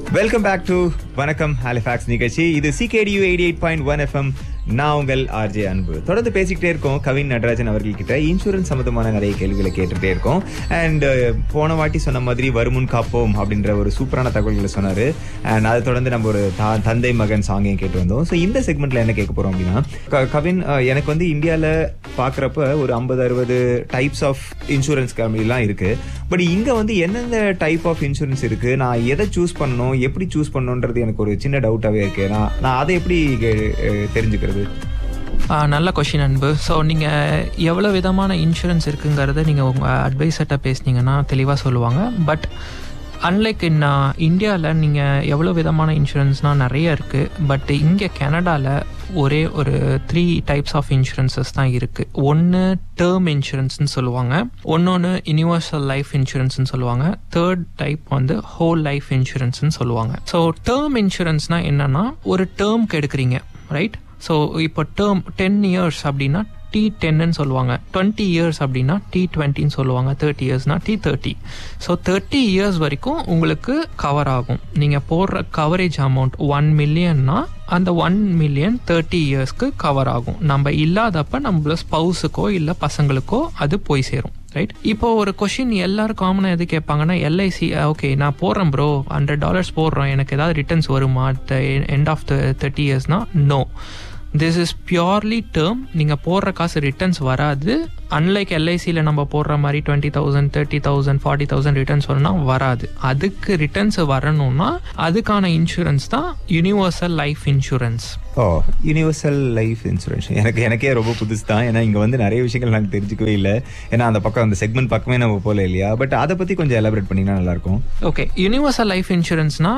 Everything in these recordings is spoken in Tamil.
welcome back to Vanakkam Halifax நிகழ்ச்சி இது CKDU eighty eight point one FM நான் உங்கள் ஆர்ஜே அன்பு தொடர்ந்து பேசிக்கிட்டே இருக்கோம் கவின் நடராஜன் அவர்கள்கிட்ட இன்சூரன்ஸ் சம்பந்தமான நிறைய கேள்விகளை கேட்டுட்டே இருக்கோம் அண்ட் போன வாட்டி சொன்ன மாதிரி வருமுன் காப்போம் அப்படின்ற ஒரு சூப்பரான தகவல்களை சொன்னாரு அண்ட் அதை தொடர்ந்து நம்ம ஒரு தா- தந்தை மகன் சாங்கையும் கேட்டு வந்தோம் ஸோ இந்த செக்மெண்ட்ல என்ன கேட்க போறோம் அப்படின்னா க- கவின் அஹ், எனக்கு வந்து இந்தியாவில் பார்க்குறப்ப ஒரு ஐம்பது அறுபது டைப்ஸ் ஆஃப் இன்சூரன்ஸ் கம்பெனிலாம் இருக்கு பட் இங்க வந்து எந்தெந்த டைப் ஆஃப் இன்சூரன்ஸ் இருக்கு நான் எதை சூஸ் பண்ணணும் எப்படி சூஸ் பண்ணணுன்றது எனக்கு ஒரு சின்ன டவுட்டாகவே இருக்கு நான் நான் அதை எப்படி அஹ், தெரிஞ்சுக்கிறது ஆ, நல்ல கொஷின் அன்பு ஸோ நீங்கள் எவ்வளோ விதமான இன்சூரன்ஸ் இருக்குங்கிறத நீங்கள் உங்கள் அட்வைசர்கிட்ட பேசுனீங்கன்னா தெளிவாக சொல்லுவாங்க பட் அன்லைக் இன் இந்தியாவில் நீங்கள் எவ்வளோ விதமான இன்சூரன்ஸ்னால் நிறைய இருக்குது பட் இங்கே கனடாவில் ஒரே ஒரு த்ரீ டைப்ஸ் ஆஃப் இன்சூரன்சஸ் தான் இருக்குது ஒன்று டேர்ம் இன்சூரன்ஸ்னு சொல்லுவாங்க ஒன்னொன்று யுனிவர்சல் லைஃப் இன்சூரன்ஸ்னு சொல்லுவாங்க தேர்ட் டைப் வந்து ஹோல் லைஃப் இன்சூரன்ஸ்னு சொல்லுவாங்க ஸோ டேர்ம் இன்சூரன்ஸ்னால் என்னன்னா ஒரு டேர்ம்க்கு எடுக்கிறீங்க ரைட் ஸோ இப்போ டேர்ம் டென் இயர்ஸ் அப்படின்னா டி டென்னு சொல்லுவாங்க டுவெண்ட்டி இயர்ஸ் அப்படின்னா டி டுவெண்ட்டின்னு சொல்லுவாங்க தேர்ட்டி இயர்ஸ்னா T thirty so thirty years வரைக்கும் உங்களுக்கு கவர் ஆகும் நீங்கள் போடுற கவரேஜ் அமௌண்ட் ஒன் மில்லியன்னா அந்த ஒன் மில்லியன் தேர்ட்டி இயர்ஸ்க்கு கவர் ஆகும் நம்ம இல்லாதப்ப நம்மள ஸ்பவுஸுக்கோ இல்லை பசங்களுக்கோ அது போய் சேரும் ரைட் இப்போ ஒரு கொஷின் எல்லாரும் காமனாக எது கேட்பாங்கன்னா எல்ஐசி ஓகே நான் போடுறேன் ப்ரோ ஹண்ட்ரட் டாலர்ஸ் போடுறோம் எனக்கு ஏதாவது ரிட்டர்ன்ஸ் வருமா the end of the thirty இயர்ஸ்னா no this is purely term நீங்கள் போடுற காசு ரிட்டர்ன்ஸ் வராது அன்லைக் எல்ஐசியில் நம்ம போடுற மாதிரி twenty thousand thirty thousand forty thousand returns வரணும்னா வராது அதுக்கு ரிட்டர்ன்ஸ் வரணும்னா அதுக்கான இன்சூரன்ஸ் தான் யூனிவர்சல் லைஃப் இன்சூரன்ஸ் ஓ யூனிவர்சல் லைஃப் இன்சூரன்ஸ் எனக்கு எனக்கே ரொம்ப புதுசு தான் ஏன்னா இங்கே வந்து நிறைய விஷயங்கள் நாங்கள் தெரிஞ்சுக்கவே இல்லை ஏன்னா அந்த பக்கம் அந்த செக்மெண்ட் பக்கமே நம்ம போல இல்லையா பட் அதை பற்றி கொஞ்சம் எலாபரேட் பண்ணிங்கன்னா நல்லாயிருக்கும் ஓகே யூனிவர்சல் லைஃப் இன்சூரன்ஸ்னா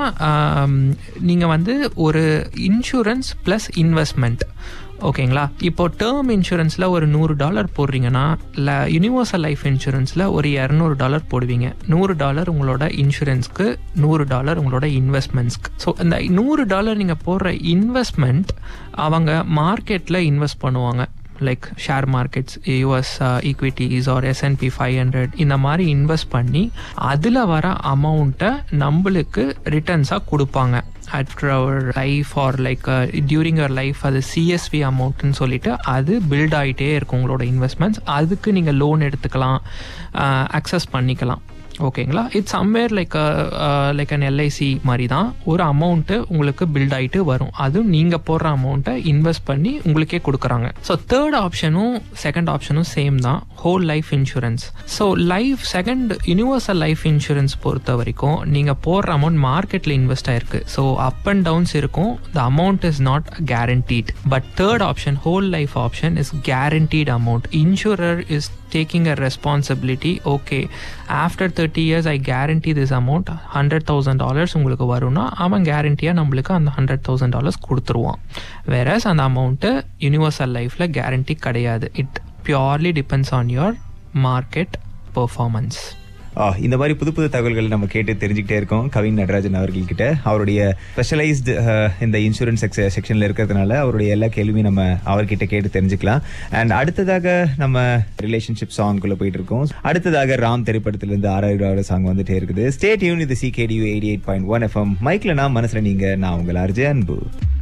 நீங்கள் வந்து ஒரு இன்சூரன்ஸ் ப்ளஸ் இன்வெஸ்ட்மெண்ட் ஓகேங்களா இப்போ டேர்ம் இன்சூரன்ஸில் ஒரு நூறு டாலர் போடுறீங்கன்னா இல்லை யூனிவர்சல் லைஃப் இன்சூரன்ஸில் ஒரு இரநூறு டாலர் போடுவீங்க நூறு டாலர் உங்களோட இன்சூரன்ஸ்க்கு நூறு டாலர் உங்களோட இன்வெஸ்ட்மெண்ட்ஸ்க்கு ஸோ இந்த நூறு டாலர் நீங்கள் போடுற இன்வெஸ்ட்மெண்ட் அவங்க மார்க்கெட்டில் இன்வெஸ்ட் பண்ணுவாங்க like share markets US equities or S and P five hundred இந்த மாதிரி இன்வெஸ்ட் பண்ணி அதில் வர அமௌண்ட்டை நம்மளுக்கு ரிட்டர்ன்ஸாக கொடுப்பாங்க after our life or like during our life அது சிஎஸ்வி அமௌண்ட்னு சொல்லிட்டு அது பில்ட் ஆகிட்டே இருக்கும் உங்களோட இன்வெஸ்ட்மெண்ட்ஸ் அதுக்கு நீங்கள் லோன் எடுத்துக்கலாம் அக்சஸ் பண்ணிக்கலாம் ஓகேங்களா it's somewhere like like an LIC மாதிரி தான் ஒரு அமௌண்ட்டு உங்களுக்கு பில்ட் ஆகிட்டு வரும் அதுவும் நீங்கள் போடுற அமௌண்ட்டை இன்வெஸ்ட் பண்ணி உங்களுக்கே கொடுக்குறாங்க ஸோ தேர்ட் ஆப்ஷனும் செகண்ட் ஆப்ஷனும் சேம் தான் whole life insurance so life second universal life insurance பொறுத்த வரைக்கும் நீங்கள் போடுற அமௌண்ட் மார்க்கெட்டில் இன்வெஸ்ட் ஆயிருக்கு ஸோ அப் அண்ட் டவுன்ஸ் இருக்கும் the amount is not guaranteed but third option whole life option is guaranteed amount insurer is taking a responsibility okay after 30 years i guarantee this amount hundred thousand dollars உங்களுக்கு வரும்னா அவன் கேரண்டியாக நம்மளுக்கு அந்த ஹண்ட்ரட் தௌசண்ட் டாலர்ஸ் கொடுத்துருவான் வேறஸ் அந்த அமௌண்ட்டு யூனிவர்சல் லைஃப்பில் கேரண்டி கிடையாது it purely depends on your market performance ஆ, இந்த மாதிரி புது புது தகவல்கள் நம்ம கேட்டு தெரிஞ்சுக்கிட்டே இருக்கோம் கவின் நடராஜன் அவர்கள்கிட்ட அவருடைய ஸ்பெஷலைஸ்டு இந்த இன்சூரன்ஸ் செக்ஷன்ல இருக்கிறதுனால அவருடைய எல்லா கேள்வியும் நம்ம அவர்கிட்ட கேட்டு தெரிஞ்சுக்கலாம் அண்ட் அடுத்ததாக நம்ம ரிலேஷன்ஷிப் சாங்குள்ள போயிட்டு இருக்கோம் அடுத்ததாக ராம் திரைப்படத்திலிருந்து ஆறாயிரம் சாங் வந்துட்டே இருக்குது ஸ்டேட் யூன் இது CKDU eighty eight point one FM மைக்ல நான் மனசுல நீங்க நான் உங்கள் அர்ஜய் அன்பு